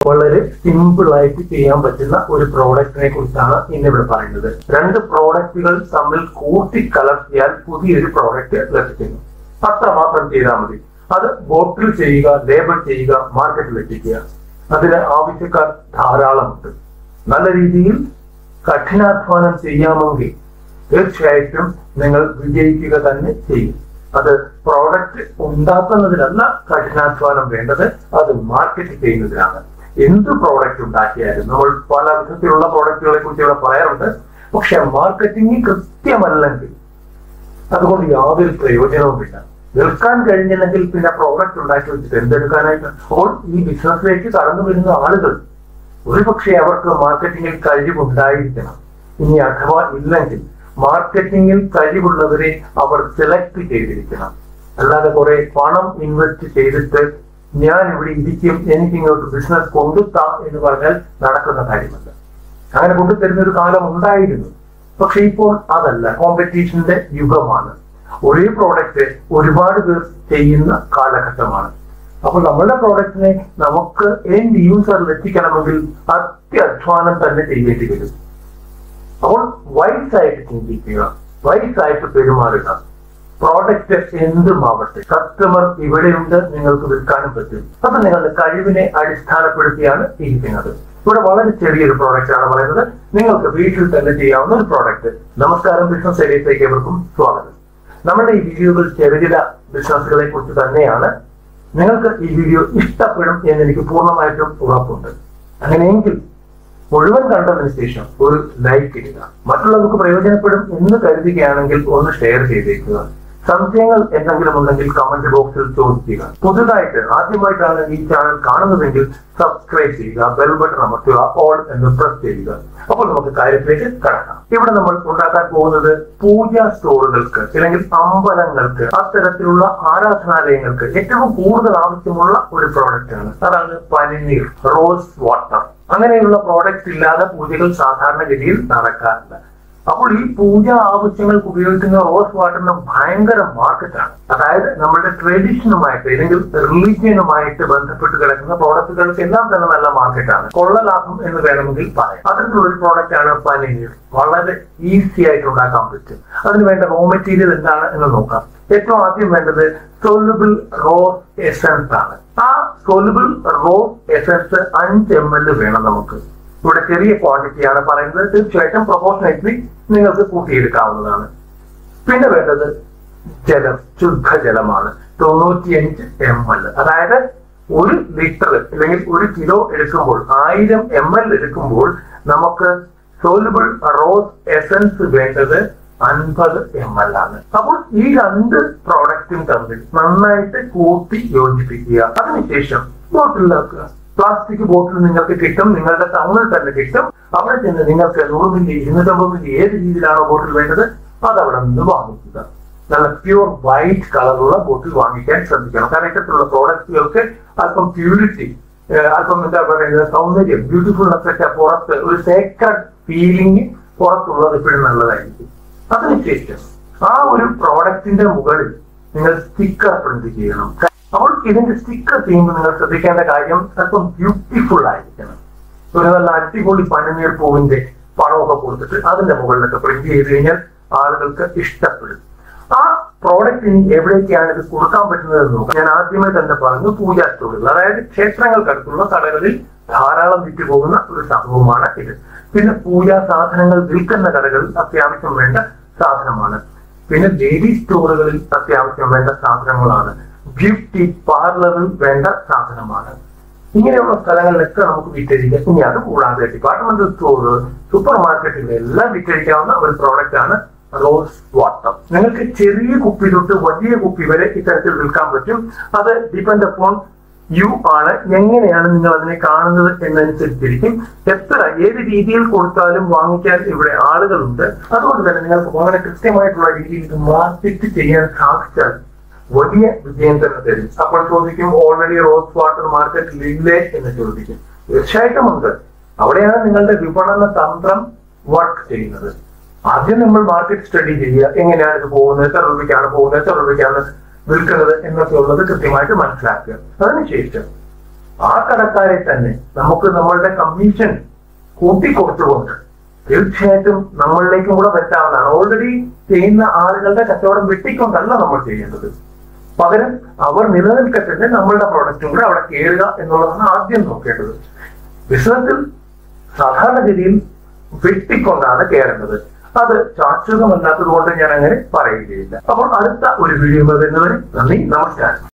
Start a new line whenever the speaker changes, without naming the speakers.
വളരെ സിമ്പിൾ ആയിട്ട് ചെയ്യാൻ പറ്റുന്ന ഒരു പ്രോഡക്റ്റിനെ കുറിച്ചാണ് ഇന്നിവിടെ പറയുന്നത് രണ്ട് പ്രോഡക്റ്റുകൾ തമ്മിൽ കൂട്ടി കലർത്തിയാൽ പുതിയൊരു പ്രോഡക്റ്റ് ലഭിക്കുന്നു അത്ര മാത്രം ചെയ്താൽ മതി അത് ബോട്ടിൽ ചെയ്യുക ലേബൽ ചെയ്യുക മാർക്കറ്റിൽ എത്തിക്കുക അതിന് ആവശ്യക്കാർ ധാരാളമുണ്ട് നല്ല രീതിയിൽ കഠിനാധ്വാനം ചെയ്യാമെങ്കിൽ തീർച്ചയായിട്ടും നിങ്ങൾ വിജയിക്കുക തന്നെ ചെയ്യും അത് പ്രോഡക്റ്റ് ഉണ്ടാക്കുന്നതിനല്ല കഠിനാധ്വാനം വേണ്ടത് അത് മാർക്കറ്റ് ചെയ്യുന്നതിനാണ് എന്ത് പ്രോഡക്റ്റ് ഉണ്ടാക്കിയാലും നമ്മൾ പല വിധത്തിലുള്ള പ്രോഡക്റ്റുകളെ കുറിച്ച് ഇവിടെ പറയാറുണ്ട് പക്ഷെ മാർക്കറ്റിംഗ് കൃത്യമല്ലെങ്കിൽ അതുകൊണ്ട് യാതൊരു പ്രയോജനവുമില്ല വിൽക്കാൻ കഴിഞ്ഞില്ലെങ്കിൽ പിന്നെ പ്രോഡക്റ്റ് ഉണ്ടാക്കി വെച്ചിട്ട് എന്തെടുക്കാനായിട്ട് അപ്പോൾ ഈ ബിസിനസ്സിലേക്ക് കടന്നു വരുന്ന ആളുകൾ ഒരുപക്ഷെ അവർക്ക് മാർക്കറ്റിംഗിൽ കഴിവുണ്ടായിരിക്കണം ഇനി അഥവാ ഇല്ലെങ്കിൽ മാർക്കറ്റിംഗിൽ കഴിവുള്ളവരെ അവർ സെലക്ട് ചെയ്തിരിക്കണം അല്ലാതെ കുറെ പണം ഇൻവെസ്റ്റ് ചെയ്തിട്ട് ഞാൻ ഇവിടെ ഇരിക്കും എനിക്ക് ഇങ്ങോട്ട് ബിസിനസ് കൊണ്ടുത്താം എന്ന് പറഞ്ഞാൽ നടക്കുന്ന കാര്യമല്ല അങ്ങനെ കൊണ്ടുതരുന്ന ഒരു കാലം ഉണ്ടായിരുന്നു പക്ഷെ ഇപ്പോൾ അതല്ല കോമ്പറ്റീഷന്റെ യുഗമാണ് ഒരേ പ്രോഡക്റ്റ് ഒരുപാട് പേർ ചെയ്യുന്ന കാലഘട്ടമാണ് അപ്പോൾ നമ്മളുടെ പ്രോഡക്റ്റിനെ നമുക്ക് എൻഡ് യൂസറിൽ എത്തിക്കണമെങ്കിൽ അത്യധ്വാനം തന്നെ ചെയ്യേണ്ടി വരും അപ്പോൾ വൈസ് ആയിട്ട് ചിന്തിക്കുക വൈസ് ആയിട്ട് പെരുമാറുക പ്രോഡക്റ്റ് എന്തുമാവട്ടെ കസ്റ്റമർ ഇവിടെയുണ്ട് നിങ്ങൾക്ക് വിൽക്കാനും പറ്റും അത് നിങ്ങളുടെ കഴിവിനെ അടിസ്ഥാനപ്പെടുത്തിയാണ് ഇരിക്കുന്നത് ഇവിടെ വളരെ ചെറിയൊരു പ്രോഡക്റ്റ് ആണ് പറയുന്നത് നിങ്ങൾക്ക് വീട്ടിൽ തന്നെ ചെയ്യാവുന്ന ഒരു പ്രോഡക്റ്റ് നമസ്കാരം ബിസിനസ് ഏരിയയിലേക്ക് എവർക്കും സ്വാഗതം നമ്മുടെ ഈ വീഡിയോകൾ ചെറുകിട ബിസിനസ്സുകളെ കുറിച്ച് തന്നെയാണ് നിങ്ങൾക്ക് ഈ വീഡിയോ ഇഷ്ടപ്പെടും എന്ന് എനിക്ക് പൂർണ്ണമായിട്ടും ഉറപ്പുണ്ട് അങ്ങനെയെങ്കിൽ മുഴുവൻ കണ്ടതിന് ശേഷം ഒരു ലൈക്ക് ഇടുക മറ്റുള്ളവർക്ക് പ്രയോജനപ്പെടും എന്ന് കരുതുകയാണെങ്കിൽ ഒന്ന് ഷെയർ ചെയ്തേക്കുക സംശയങ്ങൾ എന്തെങ്കിലും ഉണ്ടെങ്കിൽ കമന്റ് ബോക്സിൽ ചോദിക്കുക പുതുതായിട്ട് ആദ്യമായിട്ടാണ് ഈ ചാനൽ കാണുന്നതെങ്കിൽ സബ്സ്ക്രൈബ് ചെയ്യുക ബെൽ ബട്ടൺ അമർത്തുക ഓൾ എന്ന് പ്രസ് ചെയ്യുക അപ്പോൾ നമുക്ക് കാര്യത്തിലേക്ക് കടക്കാം ഇവിടെ നമ്മൾ ഉണ്ടാക്കാൻ പോകുന്നത് പൂജാ സ്റ്റോറുകൾക്ക് അല്ലെങ്കിൽ അമ്പലങ്ങൾക്ക് അത്തരത്തിലുള്ള ആരാധനാലയങ്ങൾക്ക് ഏറ്റവും കൂടുതൽ ആവശ്യമുള്ള ഒരു പ്രോഡക്റ്റ് ആണ് അതാണ് പനിനീർ റോസ് വാട്ടർ അങ്ങനെയുള്ള പ്രോഡക്റ്റ് ഇല്ലാതെ പൂജകൾ സാധാരണഗതിയിൽ നടക്കാറില്ല അപ്പോൾ ഈ പൂജ ആവശ്യങ്ങൾക്ക് ഉപയോഗിക്കുന്ന റോസ് വാട്ടറിന് ഭയങ്കര മാർക്കറ്റാണ് അതായത് നമ്മുടെ ട്രഡീഷനുമായിട്ട് അല്ലെങ്കിൽ റിലീജിയനുമായിട്ട് ബന്ധപ്പെട്ട് കിടക്കുന്ന പ്രോഡക്റ്റുകൾക്ക് എല്ലാം തന്നെ നല്ല മാർക്കറ്റാണ് കൊള്ള ലാഭം എന്ന് വേണമെങ്കിൽ പറയാം അത്തരത്തിലുള്ള ഒരു പ്രോഡക്റ്റ് ആണ് പനീർ വളരെ ഈസി ആയിട്ട് ഉണ്ടാക്കാൻ പറ്റും അതിന് വേണ്ട റോ മെറ്റീരിയൽ എന്താണ് എന്ന് നോക്കാം ഏറ്റവും ആദ്യം വേണ്ടത് സോലുബിൾ റോസ് എസൻസ് ആണ് ആ സോലുബിൾ റോസ് എസൻസ് അഞ്ച് എം എൽ വേണം നമുക്ക് ഇവിടെ ചെറിയ ക്വാണ്ടിറ്റിയാണ് പറയുന്നത് തീർച്ചയായിട്ടും പ്രൊപ്പോർഷനേറ്റ്ലി നിങ്ങൾക്ക് കൂട്ടിയെടുക്കാവുന്നതാണ് പിന്നെ വേണ്ടത് ജലം ശുദ്ധജലമാണ് തൊണ്ണൂറ്റിയഞ്ച് എം എൽ അതായത് ഒരു ലിറ്റർ അല്ലെങ്കിൽ ഒരു കിലോ എടുക്കുമ്പോൾ ആയിരം എം എൽ എടുക്കുമ്പോൾ നമുക്ക് സോലുബിൾ റോസ് എസൻസ് വേണ്ടത് അൻപത് എം എൽ ആണ് അപ്പോൾ ഈ രണ്ട് പ്രോഡക്റ്റും തമ്മിൽ നന്നായിട്ട് കൂട്ടി യോജിപ്പിക്കുക അതിനുശേഷം ബോട്ടിലാക്കുക പ്ലാസ്റ്റിക് ബോട്ടിൽ നിങ്ങൾക്ക് കിട്ടും നിങ്ങളുടെ ടൗണിൽ തന്നെ കിട്ടും അവിടെ ചെന്ന് നിങ്ങൾക്ക് നൂറ് മില്ലി ഇരുന്നൂറ്റമ്പത് മില്ലി ഏത് രീതിയിലാണോ ബോട്ടിൽ വേണ്ടത് അത് അവിടെ നിന്ന് വാങ്ങിക്കുക നല്ല പ്യൂർ വൈറ്റ് കളറുള്ള ബോട്ടിൽ വാങ്ങിക്കാൻ ശ്രദ്ധിക്കണം കാരണം ഇത്തരത്തിലുള്ള പ്രോഡക്റ്റുകൾക്ക് അല്പം പ്യൂരിറ്റി അല്പം എന്താ പറയുന്നത് സൗന്ദര്യം ബ്യൂട്ടിഫുൾനെസ് ഒക്കെ പുറത്ത് ഒരു സേക്രഡ് ഫീലിംഗ് പുറത്തുള്ളത് എപ്പോഴും നല്ലതായിരിക്കും അതിനുശേഷം ആ ഒരു പ്രോഡക്റ്റിന്റെ മുകളിൽ നിങ്ങൾ സ്റ്റിക്കർ പ്രിന്റ് ചെയ്യണം അപ്പോൾ ഇതിന്റെ സ്റ്റിക്കർ ചെയ്യുമ്പോൾ നിങ്ങൾ ശ്രദ്ധിക്കേണ്ട കാര്യം അല്പം ബ്യൂട്ടിഫുൾ ആയിരിക്കണം ഒരു നല്ല അടിപൊളി പനിനീർ പൂവിന്റെ പണമൊക്കെ കൊടുത്തിട്ട് അതിന്റെ മുകളിലൊക്കെ പ്രിന്റ് ചെയ്ത് കഴിഞ്ഞാൽ ആളുകൾക്ക് ഇഷ്ടപ്പെടും ആ പ്രോഡക്റ്റ് ഇനി എവിടേക്കാണ് ഇത് കൊടുക്കാൻ പറ്റുന്നത് എന്ന് നോക്കാം ഞാൻ ആദ്യമേ തന്നെ പറഞ്ഞു പൂജാ സ്റ്റോറുകൾ അതായത് ക്ഷേത്രങ്ങൾക്കടുത്തുള്ള കടകളിൽ ധാരാളം വിറ്റുപോകുന്ന ഒരു സംഭവമാണ് ഇത് പിന്നെ പൂജാ സാധനങ്ങൾ വിൽക്കുന്ന കടകളിൽ അത്യാവശ്യം വേണ്ട സാധനമാണ് പിന്നെ ലേഡി സ്റ്റോറുകളിൽ അത്യാവശ്യം വേണ്ട സാധനങ്ങളാണ് ബ്യൂട്ടി പാർലറിൽ വേണ്ട സാധനമാണ് ഇങ്ങനെയുള്ള സ്ഥലങ്ങളിലൊക്കെ നമുക്ക് വിറ്റഴിക്കാം ഇനി അത് കൂടാതെ ഡിപ്പാർട്ട്മെന്റൽ സ്റ്റോർ സൂപ്പർ മാർക്കറ്റുകളിലെല്ലാം വിറ്റഴിക്കാവുന്ന ഒരു പ്രോഡക്റ്റ് ആണ് റോസ് വാട്ടർ നിങ്ങൾക്ക് ചെറിയ കുപ്പി തൊട്ട് വലിയ കുപ്പി വരെ ഇത്തരത്തിൽ വിൽക്കാൻ പറ്റും അത് ഡിപെൻഡ് അപ്പോൺ യു ആണ് എങ്ങനെയാണ് നിങ്ങൾ അതിനെ കാണുന്നത് എന്നനുസരിച്ചിരിക്കും എത്ര ഏത് രീതിയിൽ കൊടുത്താലും വാങ്ങിക്കാൻ ഇവിടെ ആളുകളുണ്ട് അതുകൊണ്ട് തന്നെ നിങ്ങൾക്ക് വളരെ കൃത്യമായിട്ടുള്ള രീതിയിൽ ഇത് മാർക്കറ്റ് ചെയ്യാൻ സാധിച്ചാൽ വലിയ വിജയം തന്നെ തരും അപ്പോൾ ചോദിക്കും ഓൾറെഡി റോസ് വാട്ടർ മാർക്കറ്റിൽ ഇല്ലേ എന്ന് ചോദിക്കും തീർച്ചയായിട്ടും ഉണ്ട് അവിടെയാണ് നിങ്ങളുടെ വിപണന തന്ത്രം വർക്ക് ചെയ്യുന്നത് ആദ്യം നമ്മൾ മാർക്കറ്റ് സ്റ്റഡി ചെയ്യുക എങ്ങനെയാണ് ഇത് പോകുന്നത് എത്ര രൂപയ്ക്കാണ് പോകുന്നത് എത്ര രൂപയ്ക്കാണ് വിൽക്കുന്നത് എന്നൊക്കെ ഉള്ളത് കൃത്യമായിട്ട് മനസ്സിലാക്കുക അതിനുശേഷം ആ കടക്കാരെ തന്നെ നമുക്ക് നമ്മളുടെ കമ്മീഷൻ കൂട്ടിക്കൊടുത്തുകൊണ്ട് തീർച്ചയായിട്ടും നമ്മളിലേക്കും കൂടെ പറ്റാവുന്നതാണ് ഓൾറെഡി ചെയ്യുന്ന ആളുകളുടെ കച്ചവടം വെട്ടിക്കൊണ്ടല്ല നമ്മൾ ചെയ്യേണ്ടത് പകരം അവർ നിലനിൽക്കട്ടെ നമ്മളുടെ പ്രോഡക്റ്റും കൂടെ അവിടെ കയറുക എന്നുള്ളതാണ് ആദ്യം നോക്കേണ്ടത് ബിസിനസ്സിൽ സാധാരണഗതിയിൽ വെട്ടിക്കൊണ്ടാണ് കയറേണ്ടത് അത് ശാശ്വതമല്ലാത്തത് കൊണ്ട് ഞാൻ അങ്ങനെ പറയുകയില്ല അപ്പോൾ അടുത്ത ഒരു വീഡിയോ വരുന്നവരെ നന്ദി നമസ്കാരം